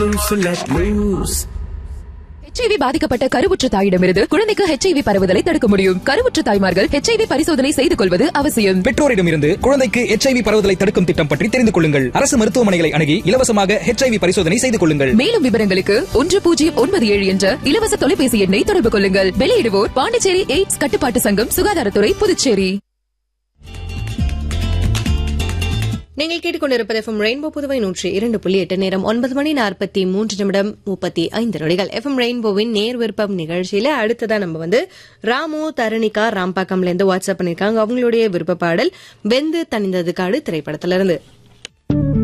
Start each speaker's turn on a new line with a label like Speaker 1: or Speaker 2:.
Speaker 1: So let loose.
Speaker 2: HIV பாதிக்கப்பட்ட கருவுற்ற தாயிடமிருந்து குழந்தைக்கு ஹெச்ஐவி பரவுதலை தடுக்க முடியும் கருவுற்ற தாய்மார்கள் ஹெச்ஐவி பரிசோதனை செய்து கொள்வது அவசியம்
Speaker 3: பெற்றோரிடமிருந்து குழந்தைக்கு எச்ஐவி பரவுதலை தடுக்கும் திட்டம் பற்றி தெரிந்து கொள்ளுங்கள் அரசு மருத்துவமனைகளை அணுகி இலவசமாக ஹெச்ஐவி பரிசோதனை செய்து கொள்ளுங்கள்
Speaker 2: மேலும் விவரங்களுக்கு ஒன்று பூஜ்ஜியம் ஒன்பது ஏழு என்ற இலவச தொலைபேசி எண்ணை தொடர்பு கொள்ளுங்கள் வெளியிடுவோர் பாண்டிச்சேரி எய்ட்ஸ் கட்டுப்பாட்டு சங்கம் சுகாதாரத்துறை புதுச்சேரி
Speaker 4: நீங்கள் கேட்டுக்கொண்டிருப்பது எஃப்எம் ரெயின்போ புதுவை நூற்றி இரண்டு புள்ளி எட்டு நேரம் ஒன்பது மணி நாற்பத்தி மூன்று நிமிடம் முப்பத்தி ஐந்து நொடிகள் எஃப்எம் ரெயின்போவின் நேர் விருப்பம் நிகழ்ச்சியில அடுத்ததா நம்ம வந்து ராமு தரணிகா ராம்பாக்கம்ல இருந்து வாட்ஸ்அப் பண்ணிருக்காங்க அவங்களுடைய விருப்ப பாடல் வெந்து தணிந்தது காடு திரைப்படத்திலிருந்து